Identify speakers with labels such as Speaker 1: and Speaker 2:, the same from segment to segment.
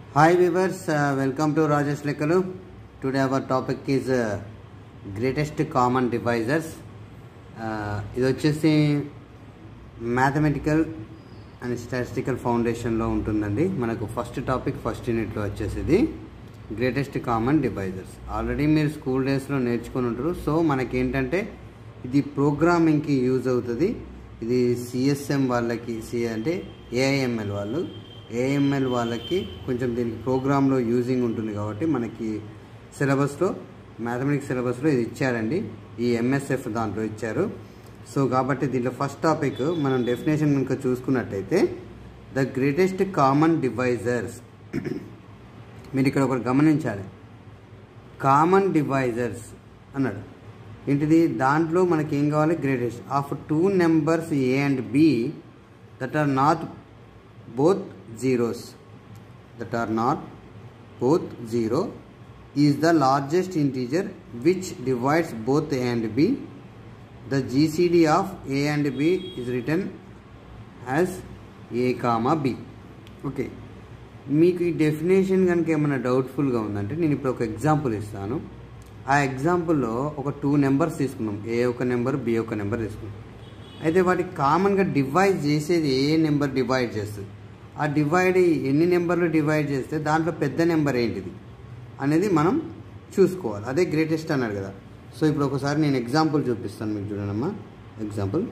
Speaker 1: Hi viewers, uh, welcome to Rajesh Lekalu. Today our topic is uh, greatest common divisors. Uh, ఇది వచ్చేసి mathematical and statistical ఫౌండేషన్లో ఉంటుందండి మనకు first topic first యూనిట్లో వచ్చేసి ఇది greatest common divisors already మీరు school డేస్లో నేర్చుకొని ఉంటారు సో మనకేంటంటే ఇది ప్రోగ్రామింగ్కి యూజ్ అవుతుంది ఇది సిఎస్ఎం వాళ్ళకి సి అంటే ఏఐఎంఎల్ వాళ్ళు ఏఎంఎల్ వాళ్ళకి కొంచెం దీనికి ప్రోగ్రాంలో యూజింగ్ ఉంటుంది కాబట్టి మనకి సిలబస్లో మ్యాథమెటిక్స్ సిలబస్లో ఇది ఇచ్చారండి ఈ ఎంఎస్ఎఫ్ దాంట్లో ఇచ్చారు సో కాబట్టి దీంట్లో ఫస్ట్ టాపిక్ మనం డెఫినేషన్ కనుక చూసుకున్నట్టయితే ద గ్రేటెస్ట్ కామన్ డివైజర్స్ మీరు ఇక్కడ ఒకటి గమనించాలి కామన్ డివైజర్స్ అన్నాడు ఏంటిది దాంట్లో మనకి ఏం కావాలి greatest of two numbers A and B that are not both zeros that are not both zero is the largest integer which divides both A and B the GCD of A and B is return as A comma B okay మీకు ఈ definition కనుక ఏమైనా డౌట్ఫుల్గా ఉందంటే నేను ఇప్పుడు ఒక example ఇస్తాను ఆ ఎగ్జాంపుల్లో ఒక టూ నెంబర్స్ తీసుకున్నాం ఏ ఒక నెంబర్ బి ఒక నెంబర్ తీసుకున్నాం అయితే వాటికి కామన్గా డివైడ్ చేసేది ఏ నెంబర్ డివైడ్ చేస్తుంది ఆ డివైడ్ ఎన్ని నెంబర్లు డివైడ్ చేస్తే దాంట్లో పెద్ద నెంబర్ ఏంటిది అనేది మనం చూసుకోవాలి అదే గ్రేటెస్ట్ అన్నాడు కదా సో ఇప్పుడు ఒకసారి నేను ఎగ్జాంపుల్ చూపిస్తాను మీకు చూడండమ్మా example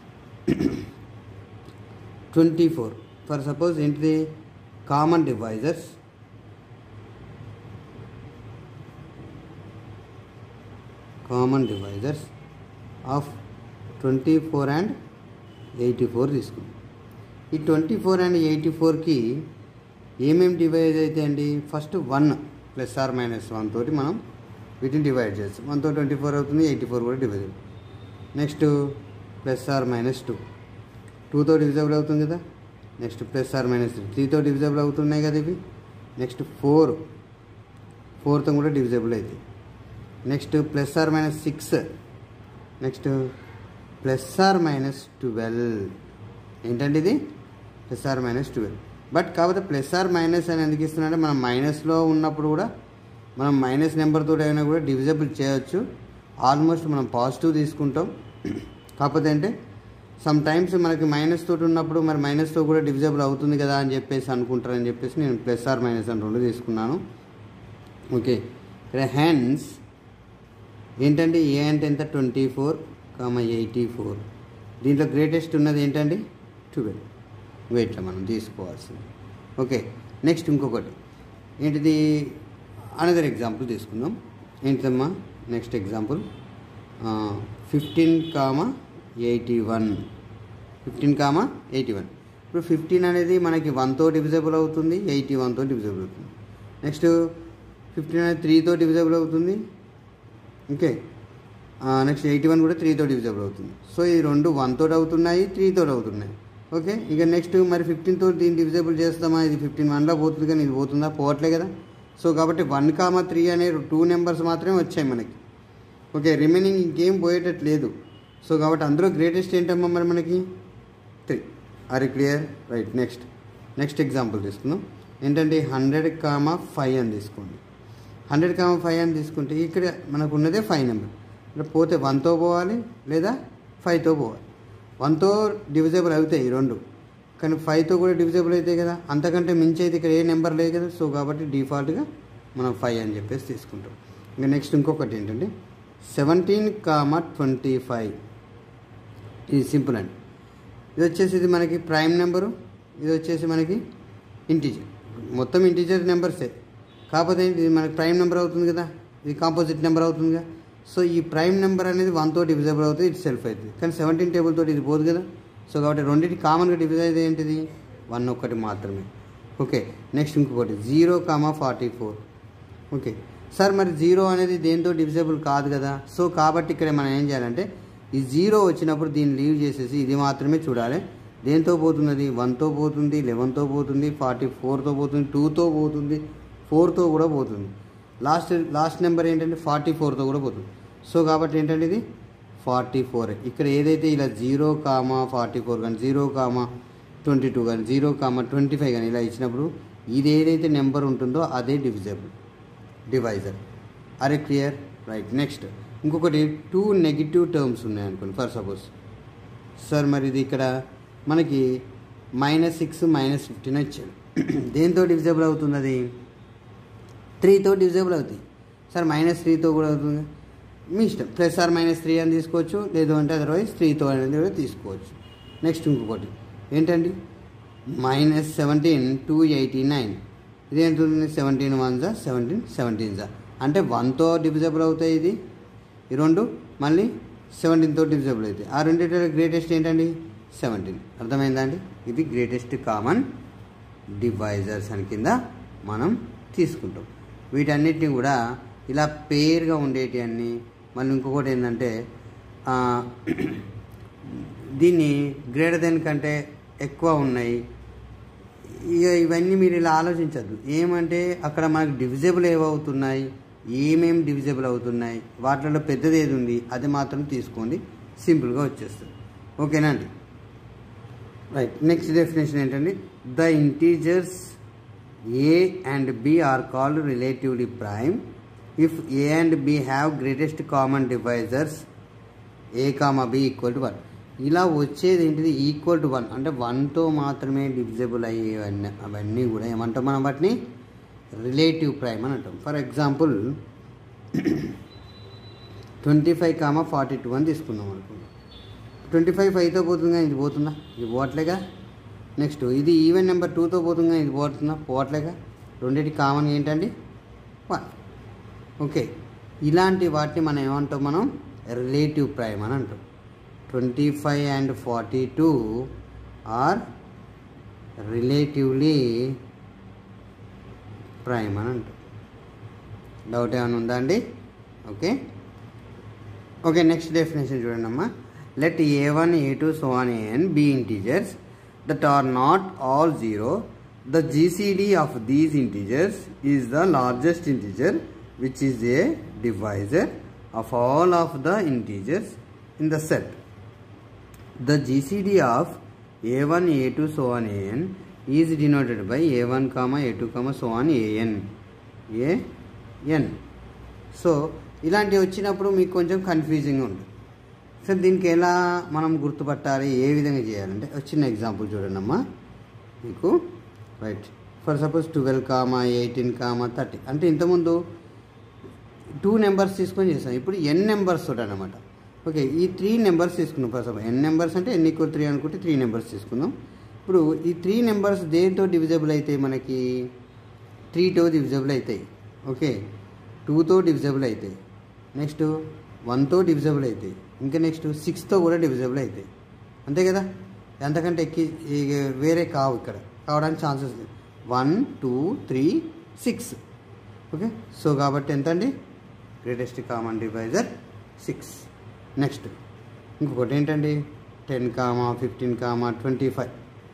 Speaker 1: twenty four for suppose ఏంటిది common divisors common divisors of twenty four and eighty four తీసుకుందాం ఈ ట్వంటీ ఫోర్ అండ్ ఎయిటీ ఫోర్కి ఏమేమి డివైడ్ అయితే అండి first one plus or minus one తోటి మనం వీటిని డివైడ్ చేస్తాం వన్తో ట్వంటీ ఫోర్ అవుతుంది ఎయిటీ ఫోర్ కూడా డివైడ్ అవుతుంది next plus or minus two టూతో డివిజబుల్ అవుతుంది కదా next plus or minus three త్రీతో డివిజబుల్ అవుతున్నాయి కదా ఇవి నెక్స్ట్ ఫోర్ ఫోర్తో కూడా డివిజబుల్ అవుతాయి next plus or minus six next plus or minus twelve ఏంటంటే ఇది plus or minus twelve but కాకపోతే ప్లస్ ఆర్ మైనస్ అని ఎందుకు ఇస్తున్నారంటే మనం మైనస్లో ఉన్నప్పుడు కూడా మనం మైనస్ నెంబర్తో అయినా కూడా డివిజబుల్ చేయొచ్చు ఆల్మోస్ట్ మనం పాజిటివ్ తీసుకుంటాం కాకపోతే అంటే సమ్ టైమ్స్ మనకి మైనస్ తోటి ఉన్నప్పుడు మరి మైనస్తో కూడా డివిజబుల్ అవుతుంది కదా అని చెప్పేసి అనుకుంటారని చెప్పేసి నేను ప్లస్ ఆర్ మైనస్ అని రెండు తీసుకున్నాను ఓకే ఇక్కడ హ్యాండ్స్ ఏంటంటే ఏ అంటే ఎంత twenty four comma eighty four దీంట్లో గ్రేటెస్ట్ ఉన్నది ఏంటండి ట్వెల్వ్ వెయిట్లో మనం తీసుకోవాల్సింది ఓకే నెక్స్ట్ ఇంకొకటి ఏంటిది అనదర్ ఎగ్జాంపుల్ తీసుకుందాం ఏంటిదమ్మా next example fifteen comma eighty one fifteen comma eighty one ఇప్పుడు ఫిఫ్టీన్ అనేది మనకి వన్తో డివిజబుల్ అవుతుంది ఎయిటీ వన్తో డివిజబుల్ అవుతుంది నెక్స్ట్ ఫిఫ్టీన్ అనేది త్రీతో డివిజబుల్ అవుతుంది ఓకే నెక్స్ట్ ఎయిటీ వన్ కూడా త్రీతో డివిజబుల్ అవుతుంది సో ఈ రెండు వన్ తోటి అవుతున్నాయి త్రీ తోటి అవుతున్నాయి ఓకే ఇక నెక్స్ట్ మరి ఫిఫ్టీన్ తోటి దీన్ని డివిజబుల్ చేస్తామా ఇది ఫిఫ్టీన్ వన్లో పోతుంది కానీ ఇది పోతుందా పోవట్లే కదా సో కాబట్టి వన్ కామా త్రీ అనే టూ నెంబర్స్ మాత్రమే వచ్చాయి మనకి ఓకే రిమైనింగ్ ఇంకేం పోయేటట్టు లేదు సో కాబట్టి అందులో గ్రేటెస్ట్ ఏంటమ్మా మరి మనకి three are clear right next next example తీసుకుందాం ఏంటంటే హండ్రెడ్ కామా ఫైవ్ అని తీసుకోండి హండ్రెడ్ కామా ఫైవ్ అని తీసుకుంటే ఇక్కడ మనకు ఉన్నదే ఫైవ్ నెంబర్ ఇక్కడ పోతే వన్తో పోవాలి లేదా ఫైవ్తో పోవాలి వన్తో డివిజబుల్ అవుతాయి ఈ రెండు కానీ ఫైవ్తో కూడా డివిజబుల్ అవుతాయి కదా అంతకంటే మించి అయితే ఇక్కడ ఏ నెంబర్ లేదు కదా సో కాబట్టి డిఫాల్ట్గా మనం ఫైవ్ అని చెప్పేసి తీసుకుంటాం ఇంకా నెక్స్ట్ ఇంకొకటి ఏంటంటే సెవెంటీన్ కామా ట్వంటీ ఫైవ్ ఇది సింపుల్ అండి ఇది వచ్చేసి ఇది మనకి ప్రైమ్ నెంబరు ఇది వచ్చేసి మనకి ఇంటీజర్ మొత్తం ఇంటీజర్ నెంబర్సే కాకపోతే ఇది మనకి ప్రైమ్ నెంబర్ అవుతుంది కదా ఇది కాంపోజిట్ నెంబర్ అవుతుంది కదా సో ఈ ప్రైమ్ నెంబర్ అనేది వన్తో డివిజబుల్ అవుతుంది ఇట్ సెల్ఫ్ అవుతుంది కానీ సెవెంటీన్ టేబుల్ తోటి ఇది పోదు కదా సో కాబట్టి రెండింటి కామన్గా డివిజ్ అయితే ఏంటిది వన్ ఒక్కటి మాత్రమే ఓకే నెక్స్ట్ ఇంకొకటి zero comma forty four okay sir మరి జీరో అనేది దేంతో డివిజబుల్ కాదు కదా సో కాబట్టి ఇక్కడ మనం ఏం చేయాలంటే ఈ జీరో వచ్చినప్పుడు దీన్ని లీవ్ చేసేసి ఇది మాత్రమే చూడాలి దేంతో పోతున్నది వన్తో పోతుంది లెవెన్తో పోతుంది ఫార్టీ ఫోర్తో పోతుంది టూతో పోతుంది ఫోర్తో కూడా పోతుంది లాస్ట్ లాస్ట్ నెంబర్ ఏంటంటే ఫార్టీ ఫోర్తో కూడా పోతుంది సో కాబట్టి ఏంటంటే ఇది ఫార్టీ ఫోర్ ఇక్కడ ఏదైతే ఇలా జీరో కామా ఫార్టీ ఫోర్ కానీ జీరో కామా ట్వంటీ టూ కానీ జీరో కామా ట్వంటీ ఫైవ్ కానీ ఇలా ఇచ్చినప్పుడు ఇది ఏదైతే నెంబర్ ఉంటుందో అదే డివిజబుల్ డివైజర్ అరే క్లియర్ రైట్ నెక్స్ట్ ఇంకొకటి టూ నెగిటివ్ టర్మ్స్ ఉన్నాయి అనుకోండి ఫర్ సపోజ్ సార్ మరి ఇది ఇక్కడ మనకి మైనస్ సిక్స్ మైనస్ ఫిఫ్టీన్ వచ్చాడు దేంతో డివిజబుల్ అవుతుంది అది త్రీతో డివిజబుల్ అవుతాయి సార్ మైనస్ త్రీతో కూడా అవుతుంది మీ ఇష్టం ప్లస్ ఆర్ మైనస్ త్రీ అని తీసుకోవచ్చు లేదు అంటే అదర్వైజ్ త్రీతో అనేది కూడా తీసుకోవచ్చు నెక్స్ట్ ఇంకొకటి ఏంటండి minus seventeen two eighty nine ఇది ఏంటుంది సెవెంటీన్ వన్ జా సెవెంటీన్ సెవెంటీన్ జా అంటే వన్తో డివిజబుల్ అవుతాయి ఇది ఈ రెండు మళ్ళీ సెవెంటీన్తో డివిజబుల్ అవుతాయి ఆ రెండింటి గ్రేటెస్ట్ ఏంటండి సెవెంటీన్ అర్థమైందా అండి ఇది గ్రేటెస్ట్ కామన్ డివైజర్స్ అని కింద మనం తీసుకుంటాం వీటన్నిటిని కూడా ఇలా పేరుగా ఉండేటి అన్ని మళ్ళీ ఇంకొకటి ఏంటంటే ఆ, దీన్ని గ్రేటర్ దెన్ కంటే ఎక్కువ ఉన్నాయి ఇక ఇవన్నీ మీరు ఇలా ఆలోచించద్దు ఏమంటే అక్కడ మనకు డివిజబుల్ ఏవవుతున్నాయి ఏమేం డివిజబుల్ అవుతున్నాయి వాటిలో పెద్దది ఏది ఉంది అది మాత్రం తీసుకోండి సింపుల్గా వచ్చేస్తుంది ఓకేనా అండి రైట్ నెక్స్ట్ డెఫినేషన్ ఏంటండి the integers A and B are called relatively prime if A and B have greatest common divisors A comma B equal to one ఇలా వచ్చేది ఏంటిది ఈక్వల్ టు వన్ అంటే వన్తో మాత్రమే డివిజబుల్ అయ్యేవన్నీ అవన్నీ కూడా ఏమంటాం మనం వాటిని రిలేటివ్ ప్రైమ్ అని అంటాం for example twenty five comma forty two అని తీసుకుందాం అనుకుందాం ట్వంటీ ఫైవ్ ఫైవ్తో పోతుందా ఇది పోతుందా ఇది పోవట్లేగా నెక్స్ట్ ఇది ఈవెన్ నెంబర్ టూతో పోతుందా ఇది పోతుందా పోవట్లేగా రెండింటి కామన్ ఏంటండి వన్ ఓకే ఇలాంటి వాటిని మనం ఏమంటాం మనం రిలేటివ్ ప్రైమ్ అని అంటాం twenty five and forty two are relatively prime అని అంటాం డౌట్ ఏమైనా ఉందా అండి ఓకే ఓకే నెక్స్ట్ డెఫినేషన్ చూడండి అమ్మా let A one A two so on AN B integers that are not all zero the GCD of these integers is the largest integer which is a divisor of all of the integers in the set The GCD of A1, A2, so on AN is denoted by A1, comma, A2, comma, so on AN. AN. So ఇలాంటివి వచ్చినప్పుడు మీకు కొంచెం confusing ఉంటుంది so దీనికి ఎలా మనం గుర్తుపట్టాలి ఏ విధంగా చేయాలంటే ఒక చిన్న ఎగ్జాంపుల్ చూడండి అమ్మా మీకు right for suppose twelve comma eighteen comma thirty అంటే ఇంతకుముందు టూ నెంబర్స్ తీసుకొని చేస్తాం ఇప్పుడు ఎన్ నెంబర్స్ తోటి అనమాట ఓకే ఈ త్రీ నెంబర్స్ తీసుకున్నాం ఫస్ట్ ఆఫ్ ఎన్ నెంబర్స్ అంటే ఎన్ ఈక్వల్ త్రీ అనుకుంటే త్రీ నెంబర్స్ తీసుకుందాం ఇప్పుడు ఈ త్రీ నెంబర్స్ దేంతో డివిజబుల్ అవుతాయి మనకి త్రీతో డివిజబుల్ అవుతాయి ఓకే టూతో డివిజబుల్ అవుతాయి నెక్స్ట్ వన్తో డివిజబుల్ అవుతాయి ఇంకా నెక్స్ట్ సిక్స్తో కూడా డివిజబుల్ అవుతాయి అంతే కదా ఎంతకంటే ఎక్కి ఇక వేరే కావు ఇక్కడ కావడానికి chances one two three six okay so కాబట్టి ఎంత అండి greatest common divisor six next ఇంకొకటి ఏంటండి ten comma fifteen comma twenty five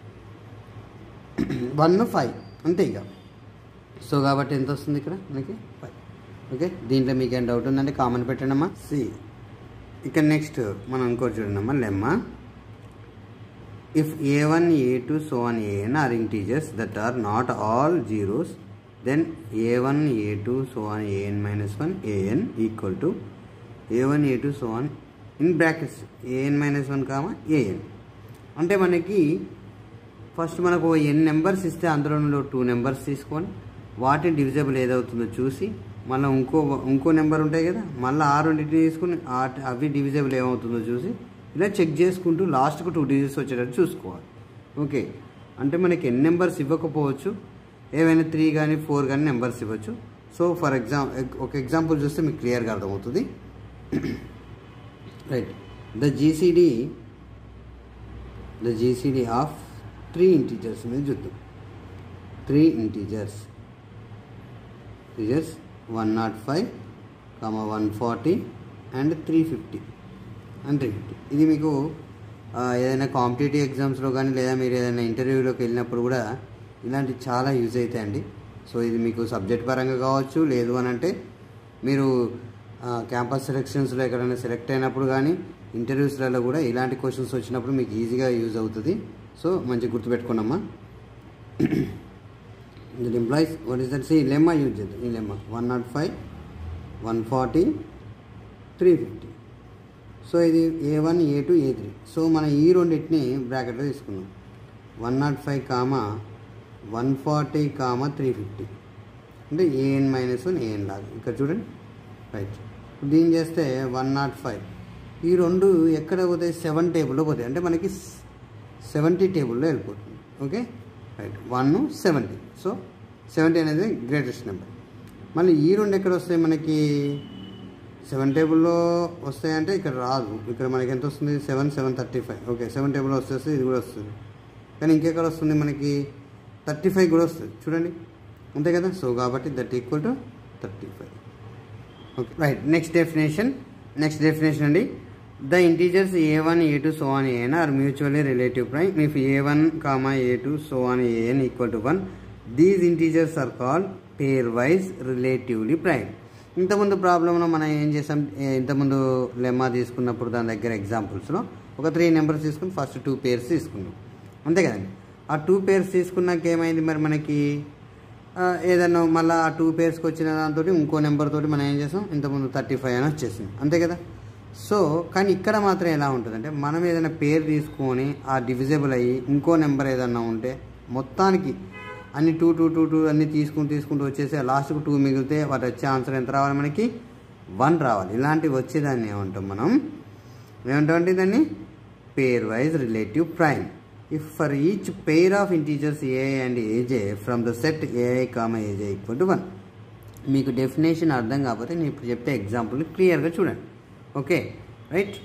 Speaker 1: one five అంతే ఇక సో కాబట్టి ఎంత వస్తుంది ఇక్కడ మనకి ఫైవ్ ఓకే దీంట్లో మీకు ఏం డౌట్ ఉందంటే కామన్ పెట్టండి అమ్మా సి ఇక నెక్స్ట్ మనం ఇంకోటి చూడండి అమ్మా lemma if A one A two so on AN are integers that are not all zeros then A one A two so on AN minus one AN equal to A one A two so on in brackets AN minus one comma AN అంటే మనకి first మనకు ఎన్ numbers ఇస్తే అందులో two numbers తీసుకొని వాటిని divisible ఏదవుతుందో చూసి మళ్ళీ ఇంకో ఇంకో నెంబర్ ఉంటాయి కదా మళ్ళీ ఆ రెండింటిని తీసుకుని ఆ- అవి డివిజబుల్ ఏమవుతుందో చూసి ఇలా చెక్ చేసుకుంటూ లాస్ట్కు టూ డిజిట్స్ వచ్చేటట్టు చూసుకోవాలి ఓకే అంటే మనకి ఎన్ని నెంబర్స్ ఇవ్వకపోవచ్చు ఏవైనా త్రీ కానీ ఫోర్ కానీ నెంబర్స్ ఇవ్వచ్చు సో ఫర్ ఎగ్జామ్ ఒక ఎగ్జాంపుల్ చూస్తే మీకు క్లియర్గా అర్థమవుతుంది right the GCD the GCD of three integers మీద చూద్దాం three integers integers one naught five comma one forty and three fifty and three fifty ఇది మీకు ఆ, ఏదైనా కాంపిటేటివ్ ఎగ్జామ్స్లో కానీ లేదా మీరు ఏదైనా ఇంటర్వ్యూలోకి వెళ్ళినప్పుడు కూడా ఇలాంటివి చాలా యూజ్ అవుతాయండి సో ఇది మీకు సబ్జెక్ట్ పరంగా కావచ్చు లేదు అని అంటే మీరు క్యాంపస్ సెలెక్షన్స్లో ఎక్కడైనా సెలెక్ట్ అయినప్పుడు కానీ ఇంటర్వ్యూస్లలో కూడా ఇలాంటి క్వశ్చన్స్ వచ్చినప్పుడు మీకు ఈజీగా యూజ్ అవుతుంది సో మంచిగా గుర్తుపెట్టుకోండమ్మా that implies what is that see lemma use చేద్దాం ఈ lemma one naught five one forty three fifty so ఇది A one A two A three so మనం ఈ రెండింటిని బ్రాకెట్లో తీసుకున్నాం one naught five comma one forty comma three fifty అంటే AN minus one AN లాగా ఇక్కడ చూడండి రైట్ దీన్ని చేస్తే వన్ నాట్ ఫైవ్ ఈ రెండు ఎక్కడ పోతాయి సెవెన్ టేబుల్లో పోతాయి అంటే మనకి సెవెంటీ టేబుల్లో వెళ్ళిపోతుంది okay right one seventy so seventy అనేది గ్రేటెస్ట్ నెంబర్ మళ్ళీ ఈ రెండు ఎక్కడ వస్తాయి మనకి సెవెన్ టేబుల్లో వస్తాయంటే ఇక్కడ రాదు ఇక్కడ మనకి ఎంత వస్తుంది seven seven thirty five okay seven టేబుల్లో వస్తే ఇది కూడా వస్తుంది కానీ ఇంకెక్కడ వస్తుంది మనకి థర్టీ ఫైవ్ కూడా వస్తుంది చూడండి అంతే కదా సో కాబట్టి that equal to thirty five okay right next definition next definition అండి the integers A one A two so on AN are mutually relative prime if A one comma A two so on AN equal to one these integers are call pairwise relatively prime ఇంతకుముందు ప్రాబ్లంలో మనం ఏం చేసాం ఏ- ఇంతకుముందు lemma తీసుకున్నప్పుడు దాని దగ్గర ఎగ్జాంపుల్స్లో ఒక త్రీ నెంబర్స్ తీసుకుని ఫస్ట్ టూ పేర్స్ తీసుకున్నాం అంతే కదండి ఆ టూ పేర్స్ తీసుకున్నాక ఏమైంది మరి మనకి ఆ, ఏదన్నా మళ్ళీ ఆ టూ పేర్స్కి వచ్చిన దాంతో ఇంకో నెంబర్ తోటి మనం ఏం చేసాం ఇంతకుముందు థర్టీ ఫైవ్ అని వచ్చేసింది అంతే కదా సో కానీ ఇక్కడ మాత్రం ఎలా ఉంటుందంటే మనం ఏదైనా పేరు తీసుకొని ఆ డివిజిబుల్ అయ్యి ఇంకో నెంబర్ ఏదన్నా ఉంటే మొత్తానికి అన్ని టూ టూ టూ టూ అన్ని తీసుకుంటూ తీసుకుంటూ వచ్చేసి లాస్ట్కి టూ మిగిలితే వాటి వచ్చే ఆన్సర్ ఎంత రావాలి మనకి వన్ రావాలి ఇలాంటివి వచ్చేదాన్ని ఏమంటాం మనం ఏమంటామంటే దాన్ని pairwise relative prime if for each pair of integers AI and AJ from the set AI comma AJ equal to one మీకు డెఫినేషన్ అర్థం కాకపోతే నేను ఇప్పుడు చెప్తే ఎగ్జాంపుల్ క్లియర్గా చూడండి ఓకే రైట్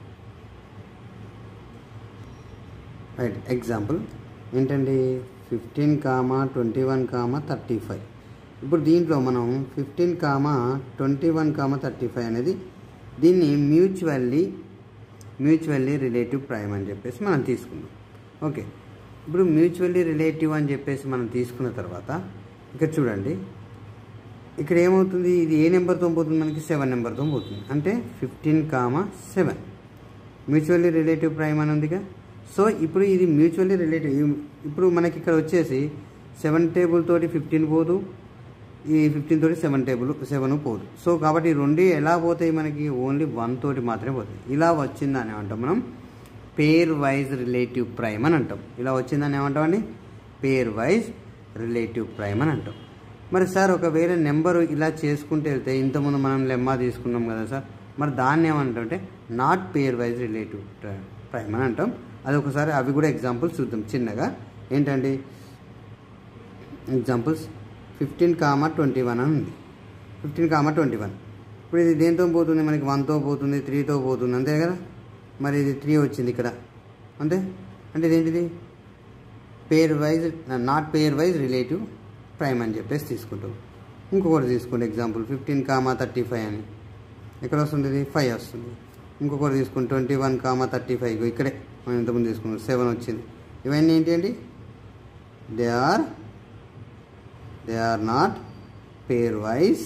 Speaker 1: రైట్ ఎగ్జాంపుల్ ఏంటండి fifteen comma twenty one comma thirty five ఇప్పుడు దీంట్లో మనం fifteen comma twenty one comma thirty five అనేది దీన్ని మ్యూచువల్లీ మ్యూచువల్లీ రిలేటివ్ ప్రైమ్ అని చెప్పేసి మనం తీసుకున్నాం ఓకే ఇప్పుడు మ్యూచువల్లీ రిలేటివ్ అని చెప్పేసి మనం తీసుకున్న తర్వాత ఇక్కడ చూడండి ఇక్కడ ఏమవుతుంది ఇది ఏ నెంబర్తో పోతుంది మనకి సెవెన్ నెంబర్తో పోతుంది అంటే fifteen comma seven mutually relative prime అని ఉందిగా సో ఇప్పుడు ఇది మ్యూచువల్లీ రిలేటివ్ ఇప్పుడు మనకి ఇక్కడ వచ్చేసి సెవెన్ టేబుల్ తోటి ఫిఫ్టీన్ పోదు ఈ ఫిఫ్టీన్ తోటి సెవెన్ టేబుల్ సెవెన్ పోదు సో కాబట్టి ఈ రెండు ఎలా పోతాయి మనకి ఓన్లీ వన్ తోటి మాత్రమే పోతాయి ఇలా వచ్చిందని ఏమంటాం మనం పేర్ వైజ్ రిలేటివ్ ప్రైమ్ అని అంటాం ఇలా వచ్చిందని ఏమంటామండి పేర్ వైజ్ రిలేటివ్ ప్రైమ్ అని అంటాం మరి సార్ ఒకవేళ నెంబరు ఇలా చేసుకుంటూ వెళ్తే ఇంతకుముందు మనం లెమ్మా తీసుకున్నాం కదా సార్ మరి దాన్ని ఏమంటాం అంటే not pairwise relative prime అని అంటాం అది ఒకసారి అవి కూడా ఎగ్జాంపుల్స్ చూద్దాం చిన్నగా ఏంటండి examples fifteen comma twenty one అని ఉంది ఫిఫ్టీన్ కామా ట్వంటీ వన్ ఇప్పుడు ఇది దేంతో పోతుంది మనకి వన్తో పోతుంది త్రీతో పోతుంది అంతే కదా మరి ఇది త్రీ వచ్చింది ఇక్కడ అంతే అంటే ఇదేంటిది pairwise not pairwise relative prime అని చెప్పేసి తీసుకుంటాం ఇంకొకటి తీసుకోండి example fifteen comma thirty five అని ఎక్కడ వస్తుంది ఇది ఫైవ్ వస్తుంది ఇంకొకటి తీసుకుని twenty one comma thirty five ఇక్కడే మనం ఇంతకుముందు తీసుకున్నాం సెవెన్ వచ్చింది ఇవన్నీ ఏంటి అండి they are they are not pairwise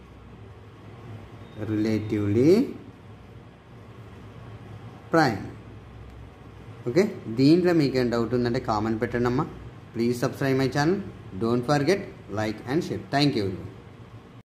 Speaker 1: relatively prime okay దీంట్లో మీకు ఏం డౌట్ ఉందంటే కామెంట్ పెట్టండి అమ్మా please subscribe my channel don't forget like and share thank you